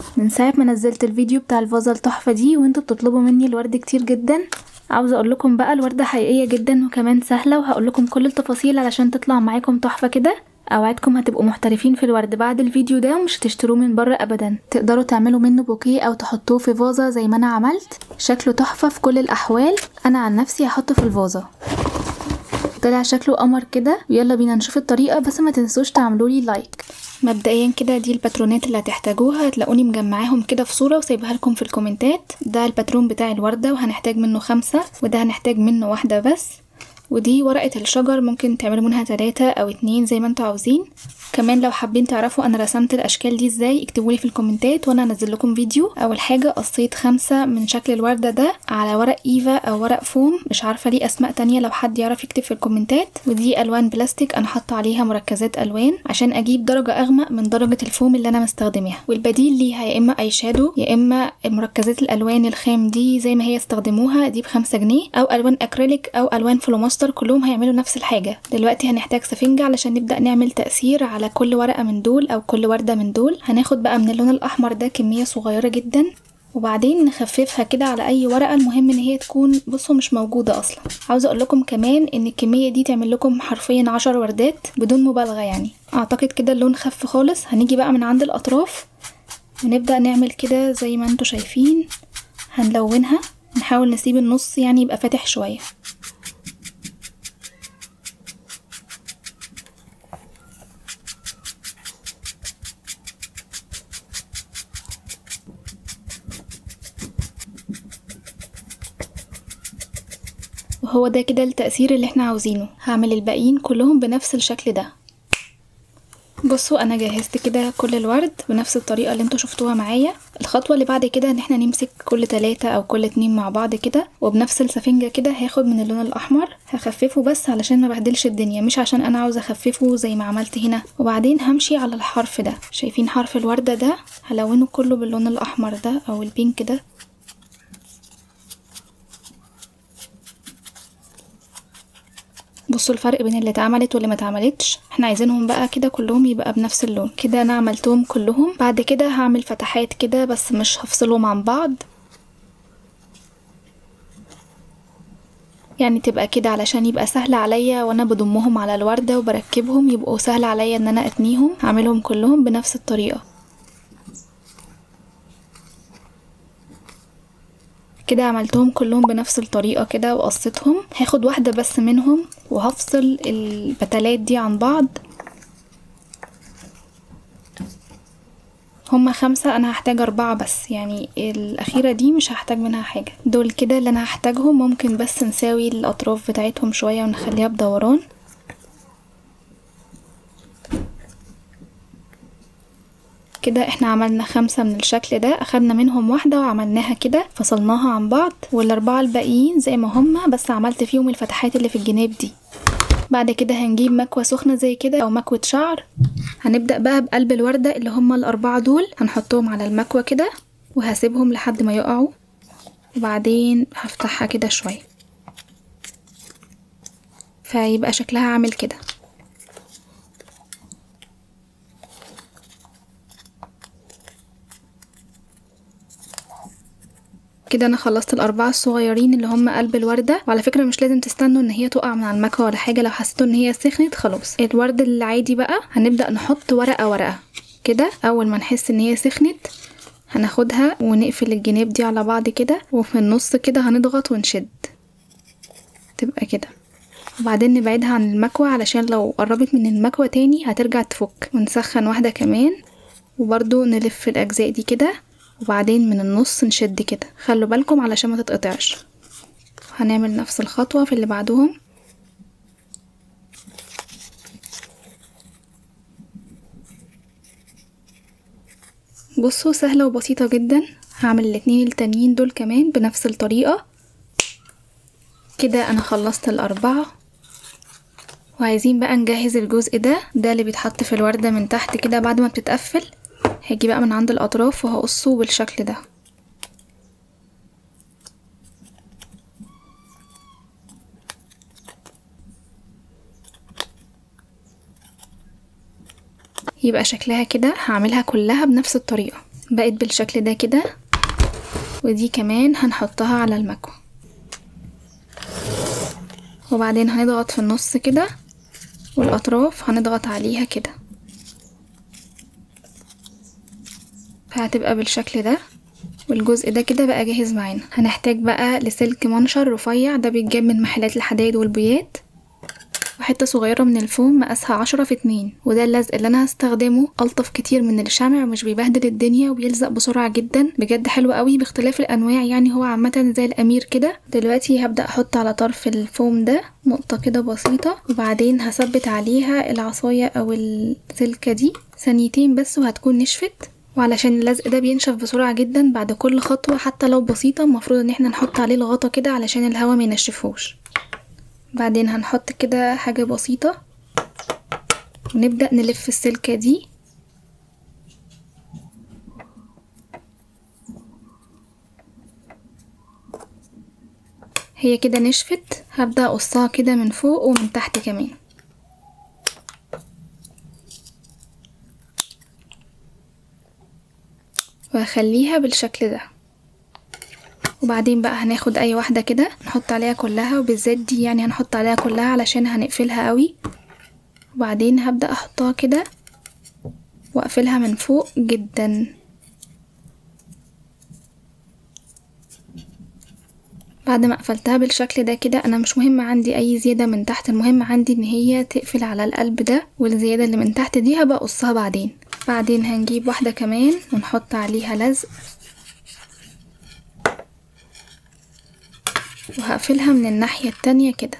من ساعة ما نزلت الفيديو بتاع الفازة التحفة دي وانتوا بتطلبوا مني الورد كتير جدا عاوزة اقول لكم بقى الوردة حقيقية جدا وكمان سهلة وهقول لكم كل التفاصيل علشان تطلع معاكم تحفة كده اوعدكم هتبقوا محترفين في الورد بعد الفيديو ده ومش هتشتروه من بره ابدا تقدروا تعملوا منه بوكيه او تحطوه في فازة زي ما انا عملت شكله تحفة في كل الاحوال انا عن نفسي هحطه في الفازة طلع شكله قمر كده ويلا بينا نشوف الطريقة بس ما تنسوش تعملولي لايك مبدئيا كده دي الباترونات اللي هتحتاجوها هتلاقوني مجمعاهم كده في صورة وسايبها لكم في الكومنتات ده الباترون بتاع الوردة وهنحتاج منه خمسة وده هنحتاج منه واحدة بس ودي ورقة الشجر ممكن تعملوا منها تلاتة او اتنين زي ما انتوا عاوزين كمان لو حابين تعرفوا انا رسمت الاشكال دي ازاي اكتبولي في الكومنتات وانا انزل لكم فيديو اول حاجة قصيت خمسة من شكل الوردة ده على ورق ايفا او ورق فوم مش عارفة ليه اسماء تانية لو حد يعرف يكتب في الكومنتات ودي الوان بلاستيك انا حاطة عليها مركزات الوان عشان اجيب درجة اغمق من درجة الفوم اللي انا مستخدماها والبديل ليها يا اما اي شادو يا اما مركزات الالوان الخام دي زي ما هي استخدموها دي بخمسة جنيه او الوان اكريليك او الوان فلوماستر كلهم هيعملوا نفس الحاجة دلوقتي هنحتاج سفنجة علشان نبدأ نعمل تأثير على كل ورقة من دول او كل وردة من دول هناخد بقى من اللون الاحمر ده كمية صغيرة جدا وبعدين نخففها كده على اي ورقه المهم ان هي تكون بصوا مش موجوده اصلا عاوزه اقول لكم كمان ان الكميه دي تعمل لكم حرفيا عشر وردات بدون مبالغه يعني اعتقد كده اللون خف خالص هنيجي بقى من عند الاطراف ونبدا نعمل كده زي ما انتوا شايفين هنلونها نحاول نسيب النص يعني يبقى فاتح شويه وهو ده كده التأثير اللي احنا عاوزينه هعمل الباقيين كلهم بنفس الشكل ده بصوا انا جهزت كده كل الورد بنفس الطريقة اللي انتوا شفتوها معايا الخطوة اللي بعد كده ان احنا نمسك كل تلاتة او كل اتنين مع بعض كده وبنفس السفنجة كده هاخد من اللون الاحمر هخففه بس علشان ما بهدلش الدنيا مش عشان انا عاوزة اخففه زي ما عملت هنا وبعدين همشي على الحرف ده شايفين حرف الوردة ده هلونه كله باللون الاحمر ده او البينك ده بصوا الفرق بين اللي اتعملت واللي ما اتعملتش احنا عايزينهم بقى كده كلهم يبقى بنفس اللون كده انا عملتهم كلهم بعد كده هعمل فتحات كده بس مش هفصلهم عن بعض يعني تبقى كده علشان يبقى سهل عليا وانا بضمهم على الوردة وبركبهم يبقوا سهل عليا ان انا اتنيهم هعملهم كلهم بنفس الطريقة كده عملتهم كلهم بنفس الطريقة كده وقصيتهم هاخد واحدة بس منهم وهفصل البتلات دي عن بعض هما خمسة انا هحتاج اربعة بس يعني الاخيرة دي مش هحتاج منها حاجة دول كده اللي انا هحتاجهم ممكن بس نساوي الاطراف بتاعتهم شوية ونخليها بدوران كده احنا عملنا خمسة من الشكل ده اخدنا منهم واحدة وعملناها كده فصلناها عن بعض والاربعة الباقيين زي ما هما بس عملت فيهم الفتحات اللي في الجناب دي بعد كده هنجيب مكوة سخنة زي كده او مكوة شعر هنبدأ بقى بقلب الوردة اللي هما الاربعة دول هنحطهم على المكوة كده وهسيبهم لحد ما يقعوا وبعدين هفتحها كده شوية فيبقى شكلها عامل كده كده انا خلصت الاربعه الصغيرين اللي هم قلب الورده وعلى فكره مش لازم تستنوا ان هي تقع من على المكوه ولا حاجه لو حسيتوا ان هي سخنت خلاص الورد العادي بقى هنبدا نحط ورقه ورقه كده اول ما نحس ان هي سخنت هناخدها ونقفل الجناب دي على بعض كده وفي النص كده هنضغط ونشد تبقى كده وبعدين نبعدها عن المكوة علشان لو قربت من المكوة تاني هترجع تفك ونسخن واحدة كمان وبرضو نلف الأجزاء دي كده وبعدين من النص نشد كده خلوا بالكم علشان ما تتقطعش هنعمل نفس الخطوة في اللي بعدهم بصوا سهلة وبسيطة جدا هعمل الاتنين التانيين دول كمان بنفس الطريقة كده انا خلصت الاربعة وعايزين بقى نجهز الجزء ده ده اللي بيتحط في الوردة من تحت كده بعد ما بتتقفل هاجي بقى من عند الاطراف وهقصه بالشكل ده يبقى شكلها كده هعملها كلها بنفس الطريقة بقت بالشكل ده كده ودي كمان هنحطها على المكوى وبعدين هنضغط في النص كده والاطراف هنضغط عليها كده فهتبقى بالشكل ده والجزء ده كده بقى جاهز معانا هنحتاج بقى لسلك منشر رفيع ده بيتجاب من محلات الحدايد والبويات وحته صغيره من الفوم مقاسها عشرة في اتنين وده اللزق اللي انا هستخدمه الطف كتير من الشمع ومش بيبهدل الدنيا وبيلزق بسرعه جدا بجد حلو قوي باختلاف الانواع يعني هو عامه زي الامير كده دلوقتي هبدا احط على طرف الفوم ده نقطه كده بسيطه وبعدين هثبت عليها العصايه او السلكه دي ثانيتين بس وهتكون نشفت وعلشان اللزق ده بينشف بسرعة جدا بعد كل خطوة حتى لو بسيطة المفروض ان احنا نحط عليه الغطا كده علشان الهواء ما ينشفوش بعدين هنحط كده حاجة بسيطة ونبدأ نلف السلكة دي هي كده نشفت هبدأ اقصها كده من فوق ومن تحت كمان وهخليها بالشكل ده وبعدين بقى هناخد اي واحدة كده نحط عليها كلها وبالذات دي يعني هنحط عليها كلها علشان هنقفلها قوي وبعدين هبدأ احطها كده واقفلها من فوق جدا بعد ما قفلتها بالشكل ده كده انا مش مهم عندي اي زيادة من تحت المهم عندي ان هي تقفل على القلب ده والزيادة اللي من تحت دي هبقى اقصها بعدين بعدين هنجيب واحدة كمان ونحط عليها لزق وهقفلها من الناحية التانية كده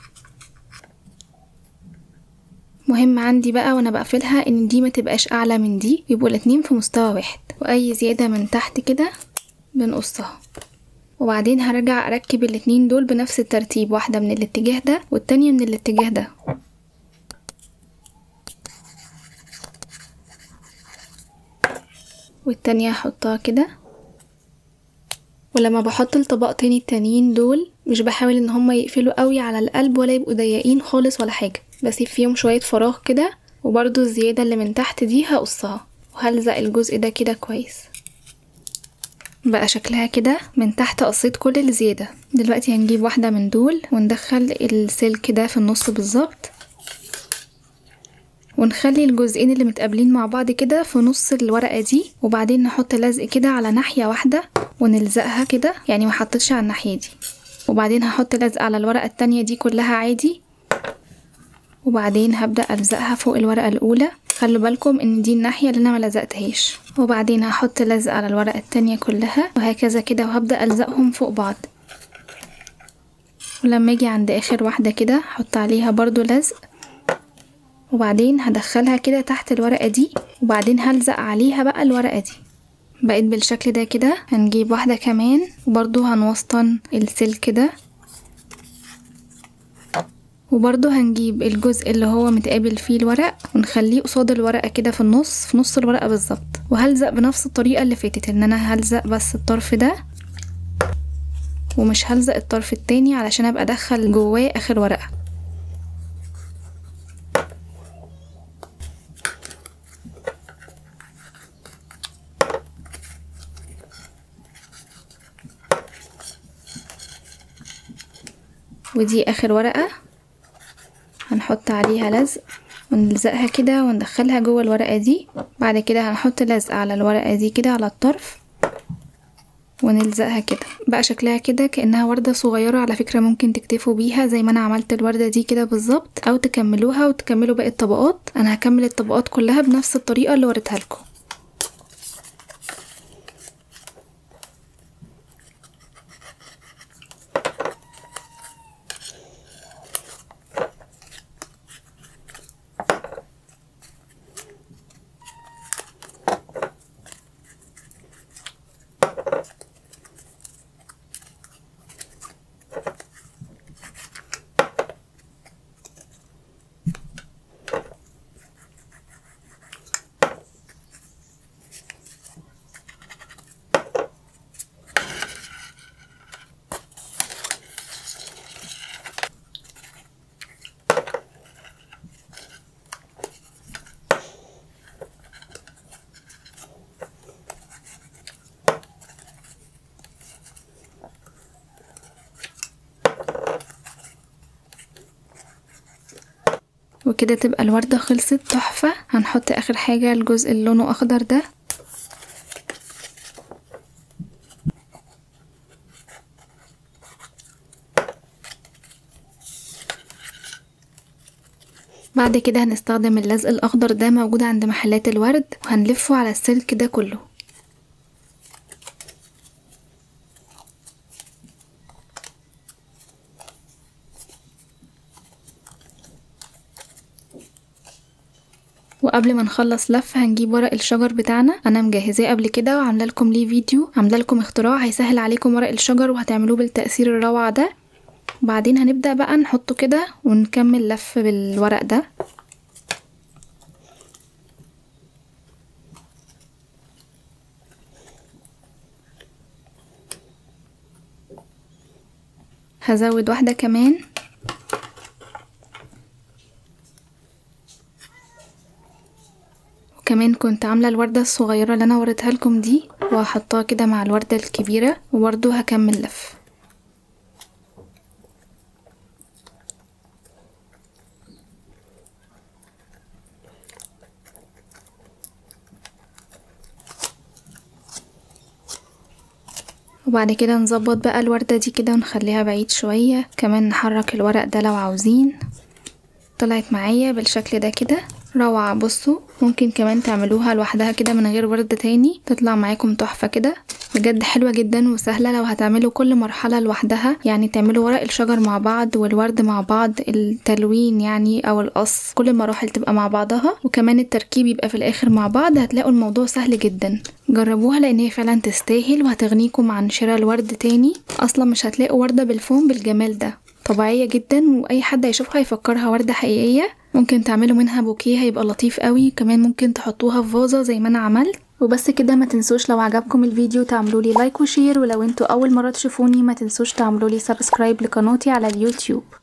مهم عندي بقى وانا بقفلها ان دي ما تبقاش اعلى من دي يبقوا الاتنين في مستوى واحد واي زيادة من تحت كده بنقصها وبعدين هرجع اركب الاتنين دول بنفس الترتيب واحدة من الاتجاه ده والتانية من الاتجاه ده والتانية هحطها كده ولما بحط الطبقتين التانيين دول مش بحاول ان هما يقفلوا قوي على القلب ولا يبقوا ضيقين خالص ولا حاجة بسيب فيهم شوية فراغ كده وبرضو الزيادة اللي من تحت دي هقصها وهلزق الجزء ده كده كويس بقى شكلها كده من تحت قصيت كل الزيادة دلوقتي هنجيب واحدة من دول وندخل السلك ده في النص بالظبط ونخلي الجزئين اللي متقابلين مع بعض كده في نص الورقة دي وبعدين نحط لزق كده على ناحية واحدة ونلزقها كده يعني ما حطيتش على الناحية دي وبعدين هحط لزق على الورقة التانية دي كلها عادي وبعدين هبدأ ألزقها فوق الورقة الأولى خلوا بالكم ان دي الناحية اللي انا ما لزقتهاش وبعدين هحط لزق على الورقة التانية كلها وهكذا كده وهبدأ ألزقهم فوق بعض ولما اجي عند اخر واحدة كده هحط عليها برضو لزق وبعدين هدخلها كده تحت الورقة دي وبعدين هلزق عليها بقى الورقة دي بقيت بالشكل ده كده هنجيب واحدة كمان وبرضو هنوسطن السلك ده وبرضو هنجيب الجزء اللي هو متقابل فيه الورق ونخليه قصاد الورقة كده في النص في نص الورقة بالظبط وهلزق بنفس الطريقة اللي فاتت ان انا هلزق بس الطرف ده ومش هلزق الطرف التاني علشان ابقى ادخل جواه اخر ورقة ودي اخر ورقة هنحط عليها لزق ونلزقها كده وندخلها جوه الورقة دي بعد كده هنحط لزق على الورقة دي كده على الطرف ونلزقها كده بقى شكلها كده كأنها وردة صغيرة على فكرة ممكن تكتفوا بيها زي ما انا عملت الوردة دي كده بالظبط او تكملوها وتكملوا باقي الطبقات انا هكمل الطبقات كلها بنفس الطريقة اللي وريتها لكم كده تبقى الوردة خلصت تحفة هنحط اخر حاجة الجزء اللي لونه اخضر ده بعد كده هنستخدم اللزق الاخضر ده موجود عند محلات الورد وهنلفه على السلك ده كله وقبل ما نخلص لف هنجيب ورق الشجر بتاعنا انا مجهزاه قبل كده وعامله لكم ليه فيديو عامله لكم اختراع هيسهل عليكم ورق الشجر وهتعملوه بالتأثير الروعة ده وبعدين هنبدأ بقى نحطه كده ونكمل لف بالورق ده هزود واحدة كمان وكمان كنت عاملة الوردة الصغيرة اللي انا وريتها لكم دي وهحطها كده مع الوردة الكبيرة وبرضه هكمل لف وبعد كده نظبط بقى الوردة دي كده ونخليها بعيد شوية كمان نحرك الورق ده لو عاوزين طلعت معايا بالشكل ده كده روعة بصوا ممكن كمان تعملوها لوحدها كده من غير ورد تاني تطلع معاكم تحفة كده بجد حلوة جدا وسهلة لو هتعملوا كل مرحلة لوحدها يعني تعملوا ورق الشجر مع بعض والورد مع بعض التلوين يعني او القص كل المراحل تبقى مع بعضها وكمان التركيب يبقى في الاخر مع بعض هتلاقوا الموضوع سهل جدا جربوها لان هي فعلا تستاهل وهتغنيكم عن شراء الورد تاني اصلا مش هتلاقوا وردة بالفوم بالجمال ده طبيعية جدا واي حد هيشوفها يفكرها وردة حقيقية ممكن تعملوا منها بوكيه هيبقى لطيف قوي كمان ممكن تحطوها في فازة زي ما انا عملت وبس كده ما تنسوش لو عجبكم الفيديو تعملوا لي لايك وشير ولو انتوا اول مرة تشوفوني ما تنسوش تعملوا لي سبسكرايب لقناتي على اليوتيوب